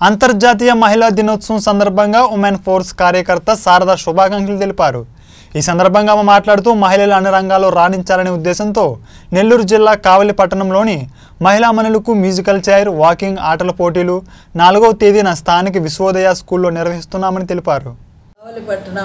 అంతర్జాతీయ మహిళా దినోత్సవం సందర్భంగా ఉమెన్ ఫోర్స్ కార్యకర్త శారద శుభాకాంక్షలు తెలిపారు ఈ సందర్భంగా ఆమె మాట్లాడుతూ మహిళలు అన్ని రంగాల్లో రాణించాలనే ఉద్దేశంతో నెల్లూరు జిల్లా కావలి పట్టణంలోని మహిళా మనులకు మ్యూజికల్ చైర్ వాకింగ్ ఆటల పోటీలు నాలుగవ తేదీన స్థానిక విశ్వోదయ స్కూల్లో నిర్వహిస్తున్నామని తెలిపారు కావలిపట్టణ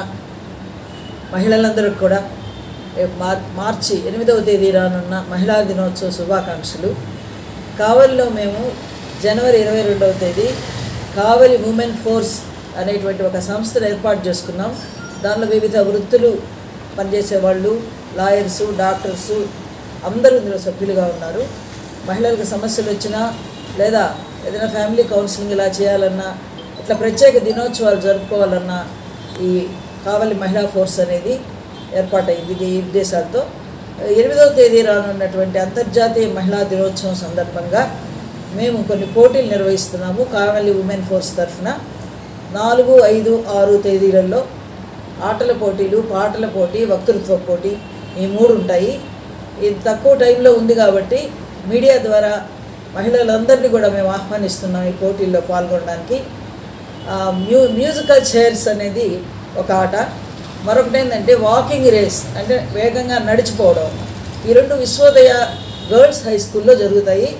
మహిళలందరికీ కూడా ఏ మార్ మార్చి ఎనిమిదవ తేదీ రానున్న మహిళా దినోత్సవ శుభాకాంక్షలు కావలిలో మేము జనవరి ఇరవై రెండవ తేదీ కావలి ఉమెన్ ఫోర్స్ అనేటువంటి ఒక సంస్థను ఏర్పాటు చేసుకున్నాం దానిలో వివిధ వృత్తులు పనిచేసే వాళ్ళు లాయర్సు డాక్టర్సు అందరూ ఇందులో సభ్యులుగా ఉన్నారు మహిళలకు సమస్యలు వచ్చినా లేదా ఏదైనా ఫ్యామిలీ కౌన్సిలింగ్ ఇలా చేయాలన్నా ఇట్లా ప్రత్యేక దినోత్సవాలు జరుపుకోవాలన్నా ఈ కావలి మహిళా ఫోర్స్ అనేది ఏర్పాటైంది ఇది ఈ ఉద్దేశాలతో ఎనిమిదవ తేదీ రానున్నటువంటి అంతర్జాతీయ మహిళా దినోత్సవం సందర్భంగా మేము కొన్ని పోటీలు నిర్వహిస్తున్నాము కావలి ఉమెన్ ఫోర్స్ తరఫున నాలుగు ఐదు ఆరు తేదీలలో ఆటల పోటీలు పాటల పోటీ వక్తృత్వ పోటీ ఈ మూడు ఉంటాయి ఇది తక్కువ టైంలో ఉంది కాబట్టి మీడియా ద్వారా మహిళలందరినీ కూడా మేము ఆహ్వానిస్తున్నాం ఈ పోటీల్లో పాల్గొనడానికి ఆ, మ్యూ మ్యూజికల్ చైర్స్ అనేది ఒక ఆట మరొకటి ఏంటంటే వాకింగ్ రేస్ అంటే వేగంగా నడిచిపోవడం ఈ రెండు విశ్వోదయ గర్ల్స్ హై స్కూల్లో జరుగుతాయి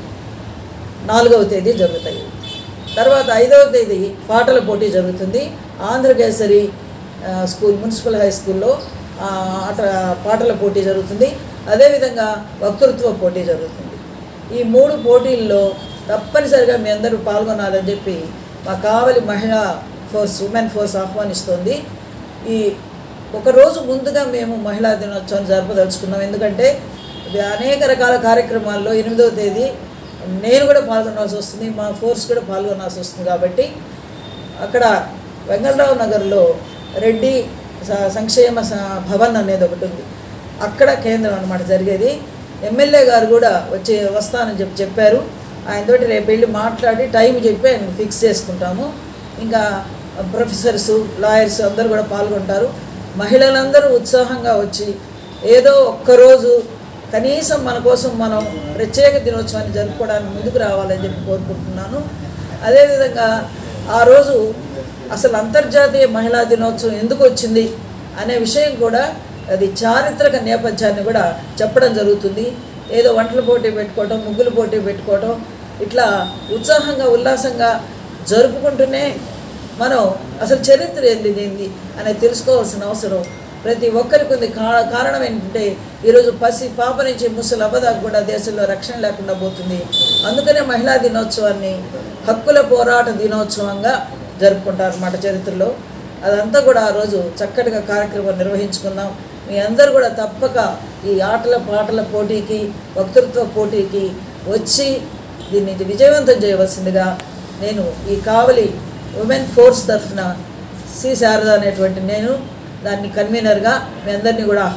నాలుగవ తేదీ జరుగుతాయి తర్వాత ఐదవ తేదీ పాటల పోటీ జరుగుతుంది ఆంధ్రకేసరి ఆ, స్కూల్ మున్సిపల్ హై స్కూల్లో ఆ, ఆట పాటల పోటీ జరుగుతుంది అదేవిధంగా వక్తృత్వ పోటీ జరుగుతుంది ఈ మూడు పోటీల్లో తప్పనిసరిగా మీ అందరూ పాల్గొనాలని చెప్పి మా కావలి మహిళా ఫోర్స్ ఉమెన్ ఫోర్స్ ఆహ్వానిస్తోంది ఈ ఒక రోజు ముందుగా మేము మహిళా దినోత్సవాన్ని జరపదలుచుకున్నాం ఎందుకంటే ఇది అనేక రకాల కార్యక్రమాల్లో ఎనిమిదవ తేదీ నేను కూడా పాల్గొనాల్సి వస్తుంది మా ఫోర్స్ కూడా పాల్గొనాల్సి వస్తుంది కాబట్టి అక్కడ వెంగళరావు నగర్లో రెడ్డి స- సంక్షేమ స- భవన్ అనేది ఒకటి ఉంది అక్కడ కేంద్రం అనమాట జరిగేది ఎమ్మెల్యే గారు కూడా వచ్చి వస్తానని చెప్పి చెప్పారు ఆయనతోటి రేపు వెళ్ళి మాట్లాడి టైం చెప్పి ఆయన ఫిక్స్ చేసుకుంటాము ఇంకా ప్రొఫెసర్స్ లాయర్స్ అందరూ కూడా పాల్గొంటారు మహిళలందరూ ఉత్సాహంగా వచ్చి ఏదో ఒక్కరోజు కనీసం మన కోసం మనం ప్రత్యేక దినోత్సవాన్ని జరుపుకోవడానికి ముందుకు రావాలని చెప్పి కోరుకుంటున్నాను అదేవిధంగా ఆ రోజు అసలు అంతర్జాతీయ మహిళా దినోత్సవం ఎందుకు వచ్చింది అనే విషయం కూడా అది చారిత్రక నేపథ్యాన్ని కూడా చెప్పడం జరుగుతుంది ఏదో వంటల పోటీ పెట్టుకోవటం ముగ్గుల పోటీ పెట్టుకోవటం ఇట్లా ఉత్సాహంగా ఉల్లాసంగా జరుపుకుంటూనే మనం అసలు చరిత్ర ఏంది దీన్ని అనేది తెలుసుకోవాల్సిన అవసరం ప్రతి ఒక్కరికి ఉంది కా- కారణం ఏంటంటే ఈరోజు పసి పాప నుంచి ముసలి అవ్వదాకా కూడా దేశంలో రక్షణ లేకుండా పోతుంది అందుకనే మహిళా దినోత్సవాన్ని హక్కుల పోరాట దినోత్సవంగా జరుపుకుంటారు అన్నమాట చరిత్రలో అదంతా కూడా ఆ రోజు చక్కటిగా కార్యక్రమం నిర్వహించుకుందాం మీ అందరూ కూడా తప్పక ఈ ఆటల పాటల పోటీకి వక్తృత్వ పోటీకి వచ్చి దీన్ని విజయవంతం చేయవలసిందిగా నేను ఈ కావలి ఉమెన్ ఫోర్స్ తరఫున సి శారద అనేటువంటి నేను దాన్ని కన్వీనర్గా మీ అందరినీ కూడా